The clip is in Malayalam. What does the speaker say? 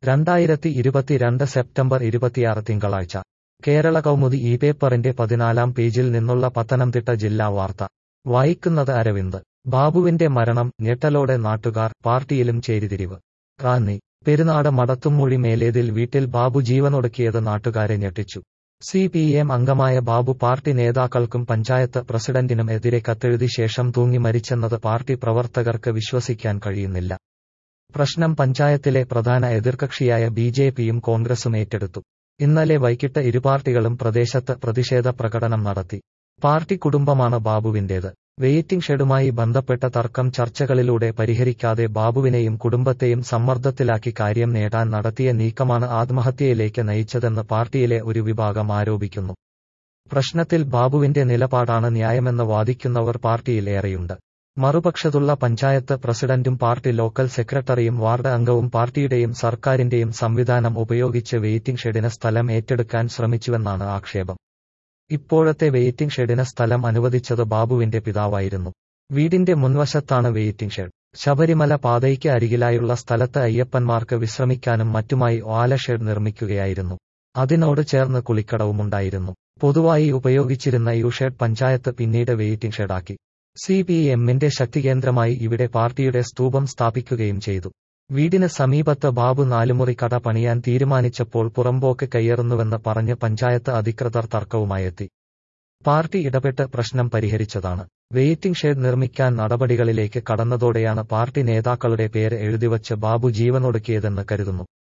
രണ്ടായിരത്തി ഇരുപത്തിരണ്ട് സെപ്റ്റംബർ ഇരുപത്തിയാറ് തിങ്കളാഴ്ച കേരള കൗമുദി ഈ പേപ്പറിന്റെ പതിനാലാം പേജിൽ നിന്നുള്ള പത്തനംതിട്ട ജില്ലാ വാർത്ത വായിക്കുന്നത് അരവിന്ദ് ബാബുവിന്റെ മരണം ഞെട്ടലോടെ നാട്ടുകാർ പാർട്ടിയിലും ചേരിതിരിവ് റാന്നി പെരുന്നാട് മടത്തുംമൂഴി മേലേതിൽ വീട്ടിൽ ബാബു ജീവനൊടുക്കിയത് നാട്ടുകാരെ ഞെട്ടിച്ചു സി പി എം അംഗമായ ബാബു പാർട്ടി നേതാക്കൾക്കും പഞ്ചായത്ത് പ്രസിഡന്റിനും എതിരെ കത്തെഴുതി ശേഷം തൂങ്ങി മരിച്ചെന്നത് പാർട്ടി പ്രവർത്തകർക്ക് വിശ്വസിക്കാൻ കഴിയുന്നില്ല പ്രശ്നം പഞ്ചായത്തിലെ പ്രധാന എതിർകക്ഷിയായ ബി ജെ പിയും കോൺഗ്രസും ഏറ്റെടുത്തു ഇന്നലെ വൈകിട്ട് ഇരുപാർട്ടികളും പ്രദേശത്ത് പ്രതിഷേധ പ്രകടനം നടത്തി പാർട്ടി കുടുംബമാണ് ബാബുവിന്റേത് വെയിറ്റിംഗ് ഷെഡുമായി ബന്ധപ്പെട്ട തർക്കം ചർച്ചകളിലൂടെ പരിഹരിക്കാതെ ബാബുവിനെയും കുടുംബത്തെയും സമ്മർദ്ദത്തിലാക്കി കാര്യം നേടാൻ നടത്തിയ നീക്കമാണ് ആത്മഹത്യയിലേക്ക് നയിച്ചതെന്ന് പാർട്ടിയിലെ ഒരു വിഭാഗം ആരോപിക്കുന്നു പ്രശ്നത്തിൽ ബാബുവിന്റെ നിലപാടാണ് ന്യായമെന്ന് വാദിക്കുന്നവർ പാർട്ടിയിൽ ഏറെയുണ്ട് മറുപക്ഷത്തുള്ള പഞ്ചായത്ത് പ്രസിഡന്റും പാർട്ടി ലോക്കൽ സെക്രട്ടറിയും വാർഡ് അംഗവും പാർട്ടിയുടെയും സർക്കാരിന്റെയും സംവിധാനം ഉപയോഗിച്ച് വെയിറ്റിംഗ് ഷെഡിന് സ്ഥലം ഏറ്റെടുക്കാൻ ശ്രമിച്ചുവെന്നാണ് ആക്ഷേപം ഇപ്പോഴത്തെ വെയിറ്റിംഗ് ഷെഡിന് സ്ഥലം അനുവദിച്ചത് ബാബുവിന്റെ പിതാവായിരുന്നു വീടിന്റെ മുൻവശത്താണ് വെയിറ്റിംഗ് ഷെഡ് ശബരിമല പാതയ്ക്ക് അരികിലായുള്ള സ്ഥലത്ത് അയ്യപ്പന്മാർക്ക് വിശ്രമിക്കാനും മറ്റുമായി ഓല ഷെഡ് നിർമ്മിക്കുകയായിരുന്നു അതിനോട് ചേർന്ന് കുളിക്കടവുമുണ്ടായിരുന്നു പൊതുവായി ഉപയോഗിച്ചിരുന്ന യു ഷെഡ് പഞ്ചായത്ത് പിന്നീട് വെയിറ്റിംഗ് ഷെഡാക്കി സി പി എമ്മിന്റെ ശക്തികേന്ദ്രമായി ഇവിടെ പാർട്ടിയുടെ സ്തൂപം സ്ഥാപിക്കുകയും ചെയ്തു വീടിന് സമീപത്ത് ബാബു നാലുമുറി കട പണിയാൻ തീരുമാനിച്ചപ്പോൾ പുറമ്പോക്ക് കയ്യേറുന്നുവെന്ന് പറഞ്ഞ് പഞ്ചായത്ത് അധികൃതർ തർക്കവുമായെത്തി പാർട്ടി ഇടപെട്ട് പ്രശ്നം പരിഹരിച്ചതാണ് വെയിറ്റിംഗ് ഷെഡ് നിർമ്മിക്കാൻ നടപടികളിലേക്ക് കടന്നതോടെയാണ് പാർട്ടി നേതാക്കളുടെ പേര് എഴുതിവച്ച് ബാബു ജീവനൊടുക്കിയതെന്ന് കരുതുന്നു